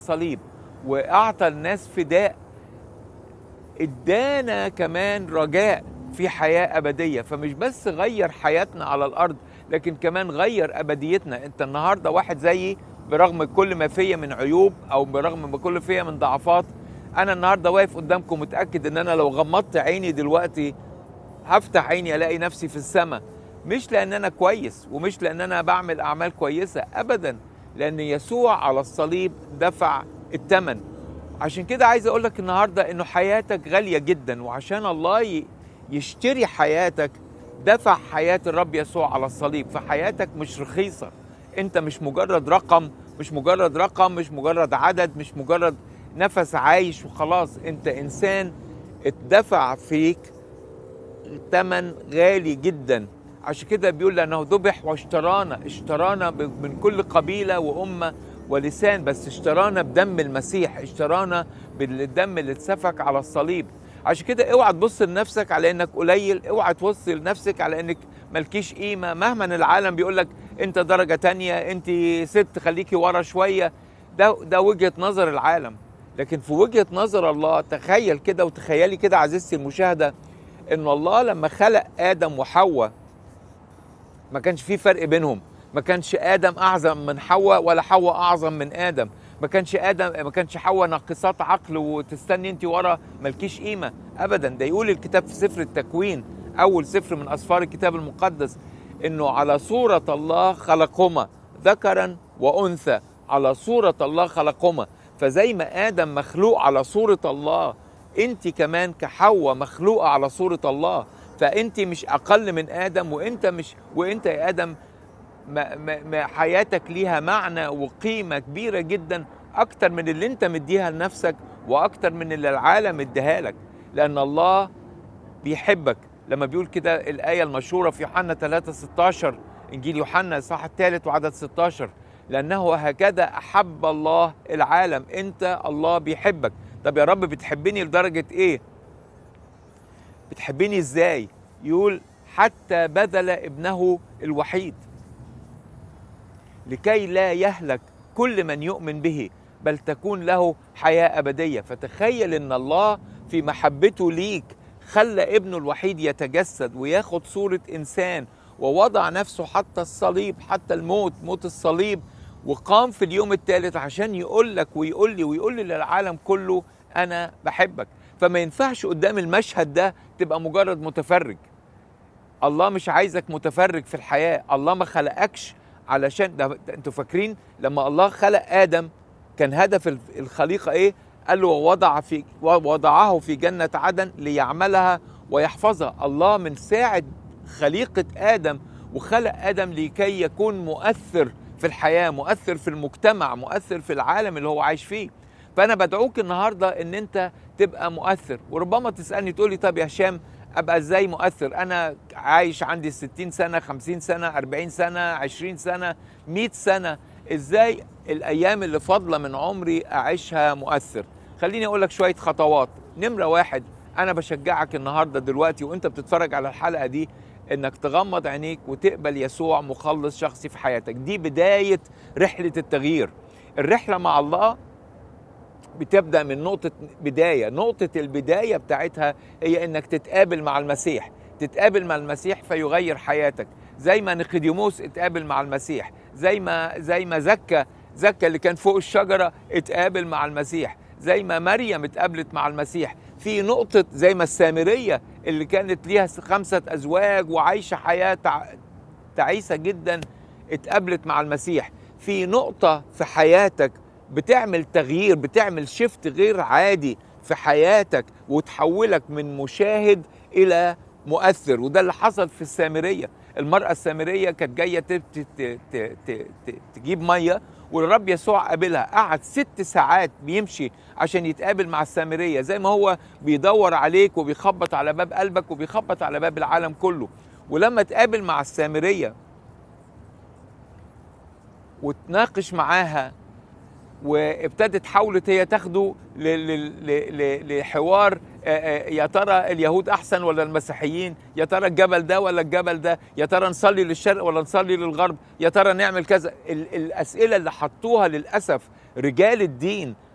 الصليب واعطى الناس فداء ادانا كمان رجاء في حياه ابديه فمش بس غير حياتنا على الارض لكن كمان غير ابديتنا انت النهارده واحد زيي برغم كل ما فيا من عيوب او برغم ما كل فيا من ضعفات انا النهارده واقف قدامكم متاكد ان انا لو غمضت عيني دلوقتي هفتح عيني الاقي نفسي في السماء مش لان انا كويس ومش لان انا بعمل اعمال كويسه ابدا لان يسوع على الصليب دفع الثمن عشان كده عايز اقول لك النهارده انه حياتك غاليه جدا وعشان الله ي- يشتري حياتك دفع حياه الرب يسوع على الصليب فحياتك مش رخيصه انت مش مجرد رقم مش مجرد رقم مش مجرد عدد مش مجرد نفس عايش وخلاص انت انسان اتدفع فيك ثمن غالي جدا عشان كده بيقول لانه ذبح واشترانا اشترانا ب- من كل قبيله وامه ولسان بس اشترانا بدم المسيح اشترانا بالدم اللي اتسفك على الصليب عشان كده اوعى تبص لنفسك على انك قليل اوعى تبص لنفسك على انك مالكيش قيمه مهما العالم بيقول لك انت درجه تانية انت ست خليكي ورا شويه ده ده وجهه نظر العالم لكن في وجهه نظر الله تخيل كده وتخيلي كده عزيزتي المشاهده ان الله لما خلق ادم وحواء ما كانش في فرق بينهم ما كانش ادم اعظم من حواء ولا حواء اعظم من ادم ما كانش ادم ما كانش حواء ناقصات عقل وتستني انت ورا مالكيش قيمه ابدا ده يقول الكتاب في سفر التكوين اول سفر من اسفار الكتاب المقدس انه على صوره الله خلقهما ذكرا وانثى على صوره الله خلقهما فزي ما ادم مخلوق على صوره الله انت كمان كحواء مخلوقه على صوره الله فانت مش اقل من ادم وانت مش وانت يا ادم ما ما ما حياتك ليها معنى وقيمه كبيره جدا اكتر من اللي انت مديها لنفسك واكتر من اللي العالم اديها لك لان الله بيحبك لما بيقول كده الايه المشهوره في يوحنا 3 16 انجيل يوحنا الصح الثالث وعدد 16 لانه هكذا احب الله العالم انت الله بيحبك طب يا رب بتحبني لدرجه ايه بتحبني ازاي يقول حتى بذل ابنه الوحيد لكي لا يهلك كل من يؤمن به بل تكون له حياة أبدية فتخيل أن الله في محبته ليك خلى ابنه الوحيد يتجسد وياخد صورة إنسان ووضع نفسه حتى الصليب حتى الموت موت الصليب وقام في اليوم الثالث عشان يقول لك ويقول لي ويقول لي للعالم كله أنا بحبك فما ينفعش قدام المشهد ده تبقى مجرد متفرج الله مش عايزك متفرج في الحياة الله ما خلقكش علشان ده ده انتوا فاكرين لما الله خلق آدم كان هدف ال- الخليقة ايه قال له ووضع في وضعه في جنة عدن ليعملها ويحفظها الله من ساعة خليقة آدم وخلق آدم لكي يكون مؤثر في الحياة مؤثر في المجتمع مؤثر في العالم اللي هو عايش فيه فأنا بدعوك النهاردة إن أنت تبقى مؤثر وربما تسألني تقولي طب يا هشام ابقى ازاي مؤثر انا عايش عندي 60 سنه 50 سنه 40 سنه 20 سنه 100 سنه ازاي الايام اللي فاضله من عمري اعيشها مؤثر خليني اقول لك شويه خطوات نمره واحد انا بشجعك النهارده دلوقتي وانت بتتفرج على الحلقه دي انك تغمض عينيك وتقبل يسوع مخلص شخصي في حياتك دي بدايه رحله التغيير الرحله مع الله بتبدا من نقطه بدايه نقطه البدايه بتاعتها هي انك تتقابل مع المسيح تتقابل مع المسيح فيغير حياتك زي ما نيقوديموس اتقابل مع المسيح زي ما زي ما زكى زكى اللي كان فوق الشجره اتقابل مع المسيح زي ما مريم اتقابلت مع المسيح في نقطة زي ما السامرية اللي كانت ليها خمسة أزواج وعايشة حياة تع- تعيسة جدا اتقابلت مع المسيح في نقطة في حياتك بتعمل تغيير بتعمل شفت غير عادي في حياتك وتحولك من مشاهد إلى مؤثر وده اللي حصل في السامرية المرأة السامرية كانت جاية ت- ت- ت- ت- ت- ت- تجيب مية والرب يسوع قابلها قعد ست ساعات بيمشي عشان يتقابل مع السامرية زي ما هو بيدور عليك وبيخبط على باب قلبك وبيخبط على باب العالم كله ولما تقابل مع السامرية وتناقش معاها وابتدت حاولت هي تاخده ل- ل- ل- ل- لحوار آه، آه، يا ترى اليهود احسن ولا المسيحيين يا ترى الجبل ده ولا الجبل ده يا ترى نصلي للشرق ولا نصلي للغرب يا ترى نعمل كذا ال- الاسئله اللي حطوها للاسف رجال الدين